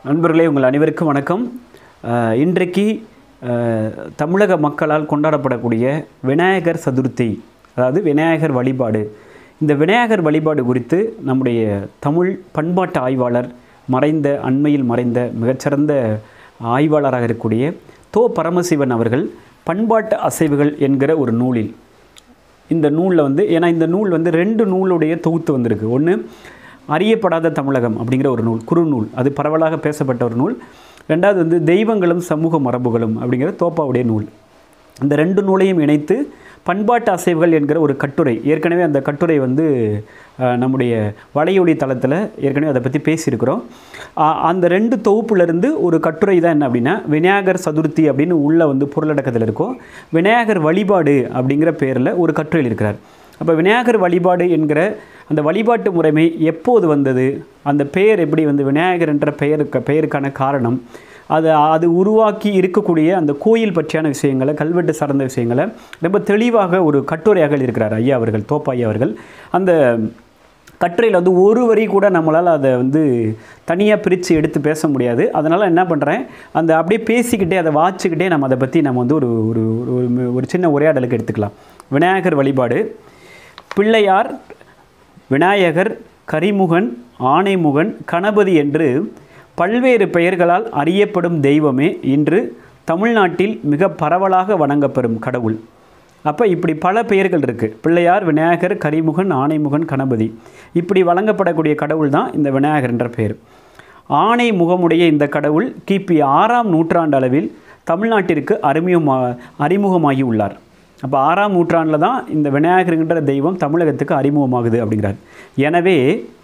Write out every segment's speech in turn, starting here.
நண்பர்களே உங்கள் அனைவருக்கும் வணக்கம் அஹ், இன்றைக்கு அஹ், தமிழக மக்களால் கொண்டாடப்படக்கூடிய விநாயகர் சதுர்த்தி அதாவது விநாயகர் வழிபாடு இந்த விநாயகர் வழிபாடு குறித்து நம்முடைய தமிழ் பண்பாட்டு ஆய்வாளர் மறைந்த அண்மையில் மறைந்த மிகச்சிறந்த ஆய்வாளராக இருக்கக்கூடிய தோ பரமசிவன் அவர்கள் பண்பாட்டு அசைவுகள் என்கிற ஒரு நூலில் இந்த நூலில் வந்து ஏன்னா இந்த நூல் வந்து ரெண்டு நூலுடைய தொகுத்து வந்திருக்கு ஒன்று அறியப்படாத தமிழகம் அப்படிங்கிற ஒரு நூல் குறுநூல் அது பரவலாக பேசப்பட்ட ஒரு நூல் ரெண்டாவது வந்து தெய்வங்களும் சமூக மரபுகளும் அப்படிங்கிற தோப்பாவுடைய நூல் இந்த ரெண்டு நூலையும் இணைத்து பண்பாட்டு அசைவுகள் என்கிற ஒரு கட்டுரை ஏற்கனவே அந்த கட்டுரை வந்து அஹ், நம்முடைய வலையொலி தளத்தில் ஏற்கனவே அதை பற்றி பேசியிருக்கிறோம் அ- அந்த ரெண்டு தொகுப்புலேருந்து ஒரு கட்டுரை தான் என்ன அப்படின்னா விநாயகர் சதுர்த்தி அப்படின்னு உள்ள வந்து பொருளடக்கத்தில் இருக்கும் விநாயகர் வழிபாடு அப்படிங்கிற பேரில் ஒரு கட்டுரையில் இருக்கிறார் அப்போ விநாயகர் வழிபாடு என்கிற அந்த வழிபாட்டு முறைமை எப்போது வந்தது அந்த பெயர் எப்படி வந்து விநாயகர் என்ற பெயருக்கு பெயருக்கான காரணம் அது அது உருவாக்கி இருக்கக்கூடிய அந்த கோயில் பற்றியான விஷயங்களை கல்வெட்டு சார்ந்த விஷயங்களை ரொம்ப தெளிவாக ஒரு கட்டுரையாக இருக்கிறார் ஐயா அவர்கள் தோப்பா ஐயா அவர்கள் அந்த கட்டுரையில் வந்து ஒரு வரி கூட நம்மளால் அதை வந்து தனியாக பிரித்து எடுத்து பேச முடியாது அதனால் என்ன பண்ணுறேன் அந்த அப்படியே பேசிக்கிட்டே அதை வாச்சிக்கிட்டே நம்ம அதை பற்றி நம்ம வந்து ஒரு ஒரு ஒரு ஒரு- ஒரு சின்ன உரையாடலுக்கு எடுத்துக்கலாம் விநாயகர் வழிபாடு பிள்ளையார் விநாயகர் கரிமுகன் ஆனைமுகன் கணபதி என்று பல்வேறு பெயர்களால் அறியப்படும் தெய்வமே இன்று தமிழ்நாட்டில் மிக பரவலாக வணங்கப்பெறும் கடவுள் அப்போ இப்படி பல பெயர்கள் இருக்குது பிள்ளையார் விநாயகர் கரிமுகன் ஆனைமுகன் கணபதி இப்படி வழங்கப்படக்கூடிய கடவுள் தான் இந்த விநாயகர் என்ற பெயர் ஆணை முகமுடைய இந்த கடவுள் கிபி ஆறாம் நூற்றாண்டு அளவில் தமிழ்நாட்டிற்கு அறிமுகமா அறிமுகமாகி உள்ளார் அப்போ ஆறாம் நூற்றாண்டில் தான் இந்த விநாயகருங்கிற தெய்வம் தமிழகத்துக்கு அறிமுகமாகுது அப்படிங்கிறார் எனவே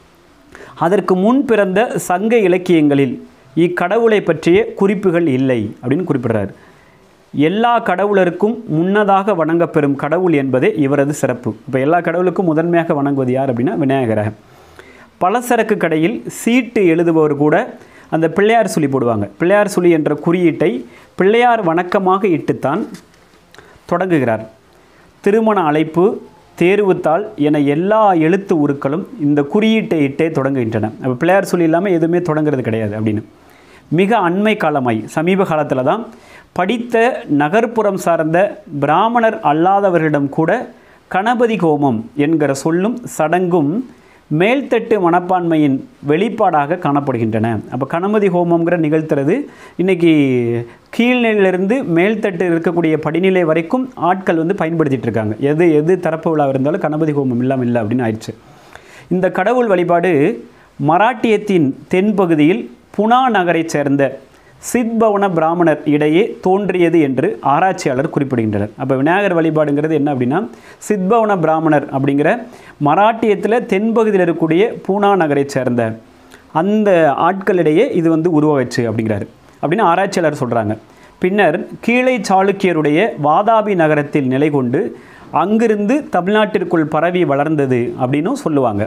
அதற்கு முன் பிறந்த சங்க இலக்கியங்களில் இக்கடவுளை பற்றிய குறிப்புகள் இல்லை அப்படின்னு குறிப்பிடுறார் எல்லா கடவுளருக்கும் முன்னதாக வணங்கப்பெறும் கடவுள் என்பதே இவரது சிறப்பு இப்போ எல்லா கடவுளுக்கும் முதன்மையாக வணங்குவது யார் அப்படின்னா விநாயகரை பலசரக்கு கடையில் சீட்டு எழுதுபவர் கூட அந்த பிள்ளையார் சுழி போடுவாங்க பிள்ளையார் சுழி என்ற குறியீட்டை பிள்ளையார் வணக்கமாக இட்டுத்தான் தொடங்குகிறார் திருமண அழைப்பு தேர்வுத்தாள் என எல்லா எழுத்து உருக்களும் இந்த குறியீட்டை இட்டே தொடங்குகின்றன அப்போ பிள்ளையார் சொல்லி இல்லாமல் எதுவுமே தொடங்குறது கிடையாது அப்படின்னு மிக அண்மை காலமாய் சமீப காலத்தில் தான் படித்த நகர்ப்புறம் சார்ந்த பிராமணர் அல்லாதவர்களிடம் கூட கணபதி ஹோமம் என்கிற சொல்லும் சடங்கும் மேல்தட்டு மனப்பான்மையின் வெளிப்பாடாக காணப்படுகின்றன அப்போ கணபதி ஹோமம்ங்கிற நிகழ்த்துறது இன்றைக்கி கீழ்நிலையிலிருந்து மேல்தட்டு இருக்கக்கூடிய படிநிலை வரைக்கும் ஆட்கள் வந்து பயன்படுத்திட்டு இருக்காங்க எது எது தரப்பு விழா இருந்தாலும் கணபதி ஹோமம் இல்லாமல் இல்லை அப்படின்னு ஆயிடுச்சு இந்த கடவுள் வழிபாடு மராட்டியத்தின் தென்பகுதியில் புனா நகரைச் சேர்ந்த சித்பவன பிராமணர் இடையே தோன்றியது என்று ஆராய்ச்சியாளர் குறிப்பிடுகின்றனர் அப்போ விநாயகர் வழிபாடுங்கிறது என்ன அப்படின்னா சித்பவன பிராமணர் அப்படிங்கிற மராட்டியத்தில் தென்பகுதியில் இருக்கக்கூடிய பூனா நகரைச் சேர்ந்த அந்த ஆட்களிடையே இது வந்து உருவாச்சு அப்படிங்கிறாரு அப்படின்னு ஆராய்ச்சியாளர் சொல்கிறாங்க பின்னர் கீழை சாளுக்கியருடைய வாதாபி நகரத்தில் நிலை கொண்டு அங்கிருந்து தமிழ்நாட்டிற்குள் பரவி வளர்ந்தது அப்படின்னும் சொல்லுவாங்க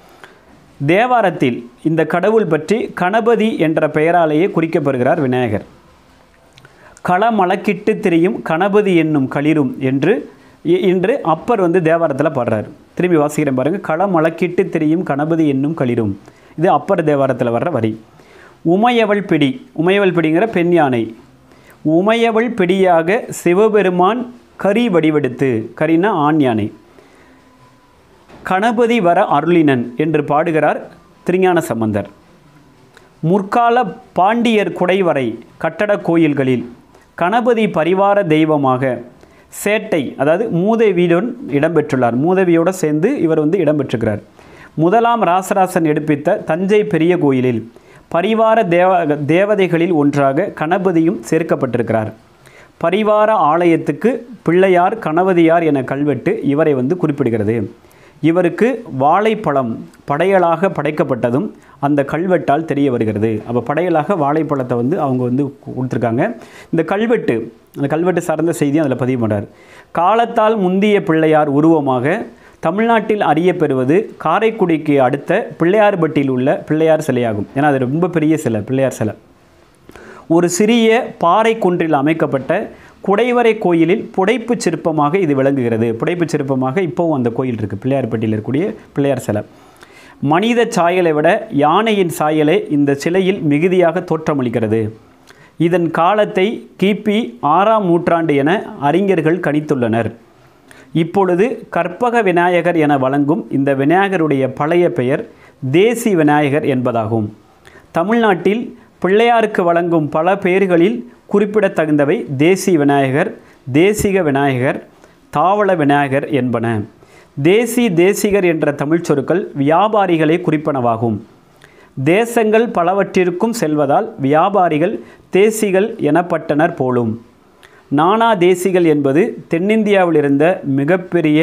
தேவாரத்தில் இந்த கடவுள் பற்றி கணபதி என்ற பெயராலேயே குறிக்கப்படுகிறார் விநாயகர் களமளக்கிட்டு திரியும் கணபதி என்னும் களிரும் என்று இ- இன்று அப்பர் வந்து தேவாரத்தில் பாடுறார் திரும்பி வாசிக்கிறேன் பாருங்க களமளக்கிட்டு திரியும் கணபதி என்னும் களிரும் இது அப்பர் தேவாரத்தில் வர்ற வரி உமையவள் பிடி உமையவள் பிடிங்கிற பெண் யானை உமையவள் பிடியாக சிவபெருமான் கரி வடிவெடுத்து கரினா ஆண் யானை கணபதி வர அருளினன் என்று பாடுகிறார் திருஞான சம்பந்தர் முற்கால பாண்டியர் குடைவரை கட்டடக் கோயில்களில் கணபதி பரிவார தெய்வமாக சேட்டை அதாவது மூதேவியுடன் இடம்பெற்றுள்ளார் மூதேவியோடு சேர்ந்து இவர் வந்து இடம்பெற்றுக்கிறார் முதலாம் ராசராசன் எடுப்பித்த தஞ்சை பெரிய கோயிலில் பரிவார தேவ தேவதைகளில் ஒன்றாக கணபதியும் சேர்க்கப்பட்டிருக்கிறார் பரிவார ஆலயத்துக்கு பிள்ளையார் கணபதியார் என கல்வெட்டு இவரை வந்து குறிப்பிடுகிறது இவருக்கு வாழைப்பழம் படையலாக படைக்கப்பட்டதும் அந்த கல்வெட்டால் தெரிய வருகிறது அப்போ படையலாக வாழைப்பழத்தை வந்து அவங்க வந்து கொடுத்துருக்காங்க இந்த கல்வெட்டு அந்த கல்வெட்டு சார்ந்த செய்தியும் அதில் பதிவு பண்ணுறார் காலத்தால் முந்திய பிள்ளையார் உருவமாக தமிழ்நாட்டில் அறியப்பெறுவது காரைக்குடிக்கு அடுத்த பிள்ளையார்பட்டியில் உள்ள பிள்ளையார் சிலையாகும் ஏன்னா அது ரொம்ப பெரிய சிலை பிள்ளையார் சிலை ஒரு சிறிய பாறை குன்றில் அமைக்கப்பட்ட குடைவரை கோயிலில் புடைப்பு சிற்பமாக இது விளங்குகிறது புடைப்பு சிற்பமாக இப்போவும் அந்த கோயில் இருக்குது பிள்ளையார்பட்டியில் இருக்கக்கூடிய பிள்ளையார் சிலை மனித சாயலை விட யானையின் சாயலே இந்த சிலையில் மிகுதியாக தோற்றமளிக்கிறது இதன் காலத்தை கிபி ஆறாம் நூற்றாண்டு என அறிஞர்கள் கணித்துள்ளனர் இப்பொழுது கற்பக விநாயகர் என வழங்கும் இந்த விநாயகருடைய பழைய பெயர் தேசி விநாயகர் என்பதாகும் தமிழ்நாட்டில் பிள்ளையாருக்கு வழங்கும் பல பெயர்களில் குறிப்பிடத்தகுந்தவை தேசி விநாயகர் தேசிக விநாயகர் தாவள விநாயகர் என்பன தேசி தேசிகர் என்ற தமிழ்ச் சொற்கள் வியாபாரிகளை குறிப்பனவாகும் தேசங்கள் பலவற்றிற்கும் செல்வதால் வியாபாரிகள் தேசிகள் எனப்பட்டனர் போலும் நானா தேசிகள் என்பது தென்னிந்தியாவில் இருந்த மிகப்பெரிய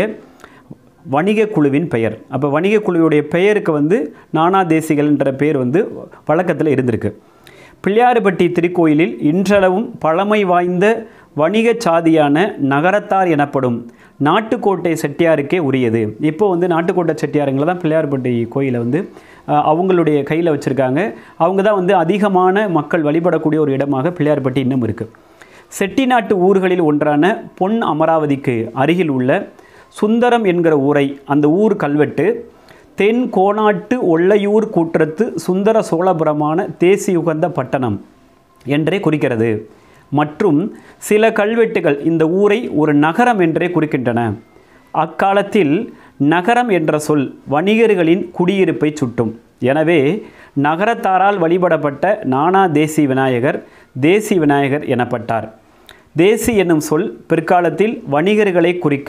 வணிக குழுவின் பெயர் அப்போ வணிக குழுவுடைய பெயருக்கு வந்து நானா தேசிகள் என்ற பெயர் வந்து வழக்கத்தில் இருந்திருக்கு பிள்ளையாறுபட்டி திருக்கோயிலில் இன்றளவும் பழமை வாய்ந்த வணிக சாதியான நகரத்தார் எனப்படும் நாட்டுக்கோட்டை செட்டியாருக்கே உரியது இப்போ வந்து நாட்டுக்கோட்டை செட்டியாருங்களை தான் பிள்ளையார்பட்டி கோயிலை வந்து அஹ், அவங்களுடைய கையில் வச்சுருக்காங்க அவங்க தான் வந்து அதிகமான மக்கள் வழிபடக்கூடிய ஒரு இடமாக பிள்ளையார்பட்டி இன்னும் இருக்குது செட்டிநாட்டு ஊர்களில் ஒன்றான பொன் அமராவதிக்கு அருகில் உள்ள சுந்தரம் என்கிற ஊரை அந்த ஊர் கல்வெட்டு தென் கோனாட்டு ஒல்லையூர் கூற்றத்து சுந்தர சோழபுரமான தேசியுகந்த பட்டணம் என்றே குறிக்கிறது மற்றும் சில கல்வெட்டுகள் இந்த ஊரை ஒரு நகரம் என்றே குறிக்கின்றன அக்காலத்தில் நகரம் என்ற சொல் வணிகர்களின் குடியிருப்பை சுட்டும் எனவே நகரத்தாரால் வழிபடப்பட்ட நானா தேசி விநாயகர் தேசி விநாயகர் எனப்பட்டார் தேசி என்னும் சொல் பிற்காலத்தில் வணிகர்களை குறிக்க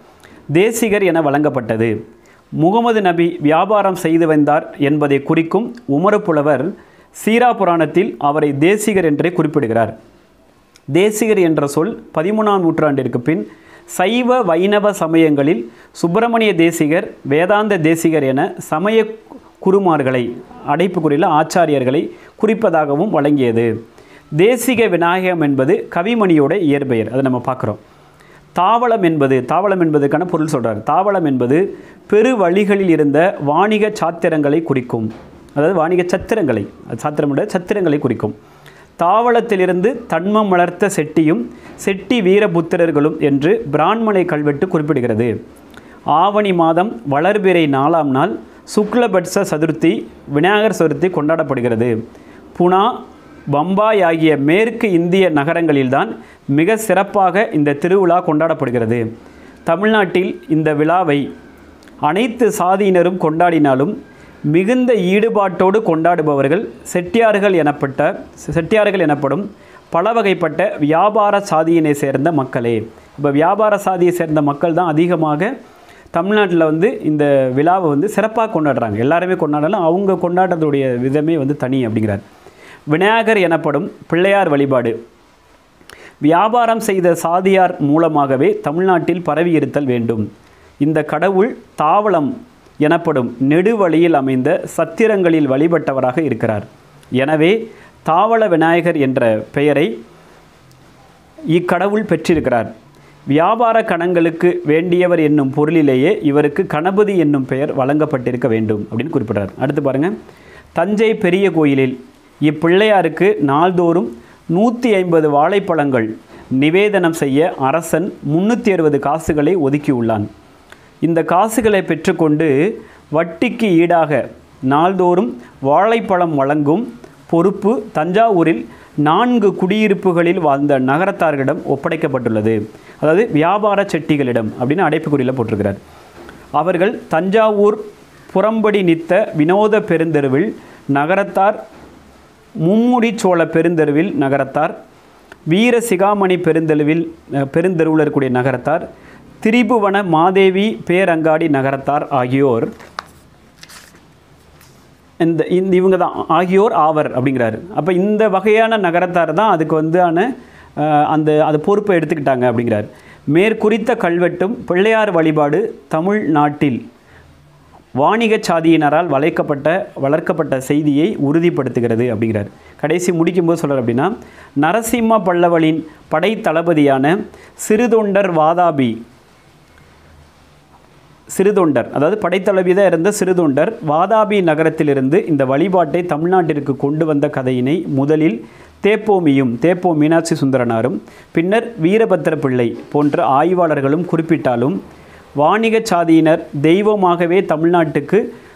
தேசிகர் என வழங்கப்பட்டது முகமது நபி வியாபாரம் செய்து வந்தார் என்பதை குறிக்கும் உமரப்புலவர் சீரா புராணத்தில் அவரை தேசிகர் என்றே குறிப்பிடுகிறார் தேசிகர் என்ற சொல் பதிமூணாம் நூற்றாண்டிற்கு பின் சைவ வைணவ சமயங்களில் சுப்பிரமணிய தேசிகர் வேதாந்த தேசிகர் என சமய குருமார்களை அடைப்புக்குறியில் ஆச்சாரியர்களை குறிப்பதாகவும் வழங்கியது தேசிக விநாயகம் என்பது கவிமணியோட இயற்பெயர் அதை நம்ம பார்க்குறோம் தாவளம் என்பது தாவளம் என்பதுக்கான பொருள் சொல்றார் தாவளம் என்பது பெரு வழிகளில் இருந்த வாணிக சாத்திரங்களை குறிக்கும் அதாவது வாணிக சத்திரங்களை அது சாத்திரமுட சத்திரங்களை குறிக்கும் தாவளத்திலிருந்து தன்மம் வளர்த்த செட்டியும் செட்டி வீரபுத்திரர்களும் என்று பிரான்மணை கல்வெட்டு குறிப்பிடுகிறது ஆவணி மாதம் வளர்பிறை நாலாம் நாள் சுக்லபட்ச சதுர்த்தி விநாயகர் சதுர்த்தி கொண்டாடப்படுகிறது புனா பம்பாய் ஆகிய மேற்கு இந்திய நகரங்களில்தான் மிக சிறப்பாக இந்த திருவிழா கொண்டாடப்படுகிறது தமிழ்நாட்டில் இந்த விழாவை அனைத்து சாதியினரும் கொண்டாடினாலும் மிகுந்த ஈடுபாட்டோடு கொண்டாடுபவர்கள் செட்டியார்கள் எனப்பட்ட செட்டியார்கள் எனப்படும் பல வகைப்பட்ட வியாபார சாதியினை சேர்ந்த மக்களே இப்போ வியாபார சாதியை சேர்ந்த மக்கள் தான் அதிகமாக தமிழ்நாட்டில் வந்து இந்த விழாவை வந்து சிறப்பாக கொண்டாடுறாங்க எல்லாருமே கொண்டாடலாம் அவங்க கொண்டாடுறதுடைய விதமே வந்து தனி அப்படிங்கிறார் விநாயகர் எனப்படும் பிள்ளையார் வழிபாடு வியாபாரம் செய்த சாதியார் மூலமாகவே தமிழ்நாட்டில் பரவியிருத்தல் வேண்டும் இந்த கடவுள் தாவளம் எனப்படும் நெடுவழியில் அமைந்த சத்திரங்களில் வழிபட்டவராக இருக்கிறார் எனவே தாவள விநாயகர் என்ற பெயரை இக்கடவுள் பெற்றிருக்கிறார் வியாபார கணங்களுக்கு வேண்டியவர் என்னும் பொருளிலேயே இவருக்கு கணபதி என்னும் பெயர் வழங்கப்பட்டிருக்க வேண்டும் அப்படின்னு குறிப்பிடுறார் அடுத்து பாருங்க தஞ்சை பெரிய கோயிலில் இப்பிள்ளையாருக்கு நாள்தோறும் நூற்றி ஐம்பது வாழைப்பழங்கள் நிவேதனம் செய்ய அரசன் முன்னூற்றி அறுபது காசுகளை ஒதுக்கியுள்ளான் இந்த காசுகளை பெற்றுக்கொண்டு வட்டிக்கு ஈடாக நாள்தோறும் வாழைப்பழம் வழங்கும் பொறுப்பு தஞ்சாவூரில் நான்கு குடியிருப்புகளில் வாழ்ந்த நகரத்தார்களிடம் ஒப்படைக்கப்பட்டுள்ளது அதாவது வியாபார செட்டிகளிடம் அப்படின்னு அடைப்புக்குறியில் போட்டிருக்கிறார் அவர்கள் தஞ்சாவூர் புறம்படி நித்த வினோத பெருந்தெருவில் நகரத்தார் மும்முடி சோழ பெருந்தெருவில் நகரத்தார் வீர சிகாமணி பெருந்தெருவில் அஹ், பெருந்தெருவில் இருக்கக்கூடிய நகரத்தார் திரிபுவன மாதேவி பேரங்காடி நகரத்தார் ஆகியோர் இந்த இந்த இவங்க தான் ஆகியோர் ஆவர் அப்படிங்கிறாரு அப்போ இந்த வகையான நகரத்தார் தான் அதுக்கு வந்து ஆன அஹ், அந்த அது பொறுப்பை எடுத்துக்கிட்டாங்க அப்படிங்கிறார் மேற்குறித்த கல்வெட்டும் பிள்ளையார் வழிபாடு தமிழ்நாட்டில் வாணிக சாதியினரால் வளைக்கப்பட்ட வளர்க்கப்பட்ட செய்தியை உறுதிப்படுத்துகிறது அப்படிங்கிறார் கடைசி முடிக்கும்போது சொல்கிறார் அப்படின்னா நரசிம்ம பல்லவனின் படைத்தளபதியான சிறுதொண்டர் வாதாபி சிறுதொண்டர் அதாவது படைத்தளபதி தான் இருந்த சிறுதொண்டர் வாதாபி நகரத்திலிருந்து இந்த வழிபாட்டை தமிழ்நாட்டிற்கு கொண்டு வந்த கதையினை முதலில் தேப்போமியும் தேப்போ மீனாட்சி சுந்தரனாரும் பின்னர் வீரபத்திர பிள்ளை போன்ற ஆய்வாளர்களும் குறிப்பிட்டாலும் வாணிக சாதியினர் தெய்வமாகவே தமிழ்நாட்டுக்கு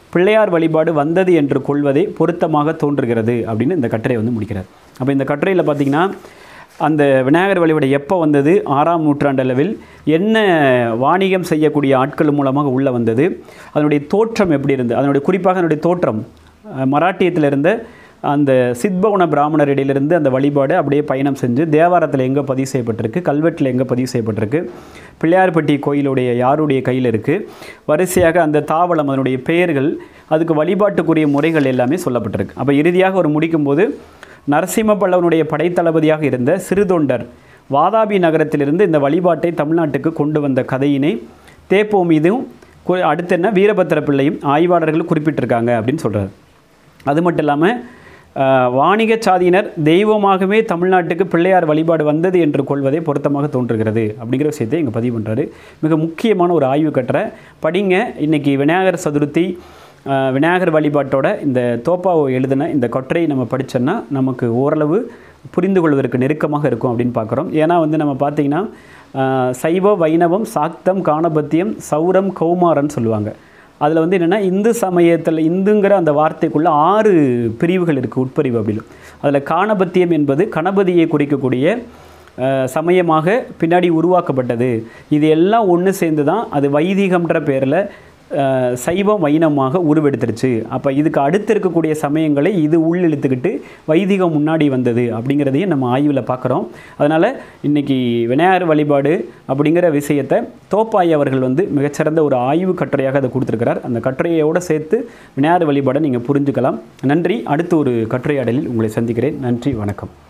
பிள்ளையார் வழிபாடு வந்தது என்று கொள்வதே பொருத்தமாக தோன்றுகிறது அப்படின்னு இந்த கட்டுரை வந்து முடிக்கிறார் அப்போ இந்த கட்டுரையில் பார்த்தீங்கன்னா அந்த விநாயகர் வழிபாடு எப்போ வந்தது ஆறாம் நூற்றாண்டு அளவில் என்ன வாணிகம் செய்யக்கூடிய ஆட்கள் மூலமாக உள்ளே வந்தது அதனுடைய தோற்றம் எப்படி இருந்தது அதனுடைய குறிப்பாக அதனுடைய தோற்றம் அஹ், மராட்டியத்தில் இருந்த அந்த சித்பவன பிராமணரிடையிலிருந்து அந்த வழிபாடு அப்படியே பயணம் செஞ்சு தேவாரத்தில் எங்கே பதிவு செய்யப்பட்டிருக்கு கல்வெட்டில் எங்கே பதிவு செய்யப்பட்டிருக்கு பிள்ளையார்பட்டி கோயிலுடைய யாருடைய கையில் இருக்குது வரிசையாக அந்த தாவளம் அதனுடைய பெயர்கள் அதுக்கு வழிபாட்டுக்குரிய முறைகள் எல்லாமே சொல்லப்பட்டிருக்கு அப்போ இறுதியாக ஒரு முடிக்கும்போது நரசிம்ம பல்லவனுடைய படைத்தளபதியாக இருந்த சிறுதொண்டர் வாதாபி நகரத்திலிருந்து இந்த வழிபாட்டை தமிழ்நாட்டுக்கு கொண்டு வந்த கதையினை தேப்போ மீதும் கு- அடுத்து என்ன வீரபத்திர பிள்ளையும் ஆய்வாளர்கள் குறிப்பிட்டிருக்காங்க அப்படின்னு சொல்கிறார் அது மட்டும் இல்லாமல் வாணிக சாதியினர் தெய்வமாகவே தமிழ்நாட்டுக்கு பிள்ளையார் வழிபாடு வந்தது என்று கொள்வதே பொருத்தமாக தோன்றுகிறது அப்படிங்கிற விஷயத்தை இங்கே பதிவு பண்ணுறாரு மிக முக்கியமான ஒரு ஆய்வு கட்டுரை படிங்க இன்னைக்கு விநாயகர் சதுர்த்தி ஆஹ், விநாயகர் வழிபாட்டோட இந்த தோப்பாவை எழுதின இந்த கட்டுரை நம்ம படித்தோன்னா நமக்கு ஓரளவு புரிந்து கொள்வதற்கு நெருக்கமாக இருக்கும் அப்படின்னு பார்க்குறோம் ஏன்னா வந்து நம்ம பார்த்திங்கன்னா ஆஹ், சைவ வைணவம் சாக்தம் காணபத்தியம் சௌரம் கௌமாரன்னு சொல்லுவாங்க அதில் வந்து என்னென்னா இந்து சமயத்தில் இந்துங்கிற அந்த வார்த்தைக்குள்ள ஆறு பிரிவுகள் இருக்குது உட்பிரிவு அப்படின்னு அதில் காணபத்தியம் என்பது கணபதியை குறிக்கக்கூடிய அஹ், சமயமாக பின்னாடி உருவாக்கப்பட்டது இது எல்லாம் ஒன்று சேர்ந்து தான் அது வைதிகம்ன்ற பேரில் சைவம் வைணவமாக உருவெடுத்துருச்சு அப்போ இதுக்கு அடுத்து இருக்கக்கூடிய சமயங்களை இது உள்ளிழுத்துக்கிட்டு வைதிகம் முன்னாடி வந்தது அப்படிங்கிறதையும் நம்ம ஆய்வில் பார்க்குறோம் அதனால் இன்றைக்கி விநாயகர் வழிபாடு அப்படிங்கிற விஷயத்தை தோப்பாய் அவர்கள் வந்து மிகச்சிறந்த ஒரு ஆய்வு கட்டுரையாக அதை கொடுத்துருக்கிறார் அந்த கட்டுரையோடு சேர்த்து விநாயகர் வழிபாடை நீங்கள் புரிஞ்சுக்கலாம் நன்றி அடுத்து ஒரு கட்டுரையாடலில் உங்களை சந்திக்கிறேன் நன்றி வணக்கம்